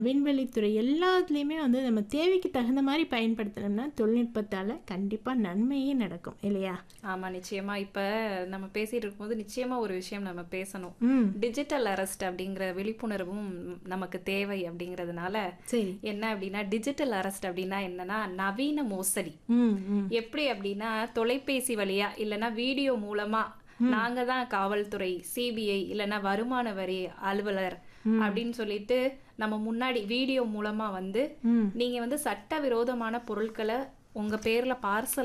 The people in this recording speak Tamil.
விண்வெளித்துறை எல்லாத்துலேயுமே வந்து நம்ம தேவைக்கு தகுந்த மாதிரி பயன்படுத்தினோம்னா தொழில்நுட்பத்தால் கண்டிப்பாக நன்மையே நடக்கும் இல்லையா ஆமா நிச்சயமா இப்ப நம்ம பேசிட்டு இருக்கும்போது நிச்சயமா ஒரு விஷயம் நம்ம பேசணும் ம் டிஜிட்டல் அரெஸ்ட் அப்படிங்கிற விழிப்புணர்வும் நமக்கு தேவை அப்படிங்கிறதுனால சரி என்ன அப்படின்னா டிஜிட்டல் அரெஸ்ட் அப்படின்னா என்னன்னா நவீன மோசடி ம் ம் எப்படி அப்படின்னா தொலைபேசி வழியா இல்லைன்னா வீடியோ மூலமா நாங்க தான் காவல்துறை சிபிஐ இல்லைன்னா வருமான வரி அலுவலர் அப்படின்னு சொல்லிட்டு நம்ம முன்னாடி வீடியோ மூலமா வந்து ம் நீங்க வந்து சட்டவிரோதமான பொருட்களை உங்க பேர்ல பார்சல்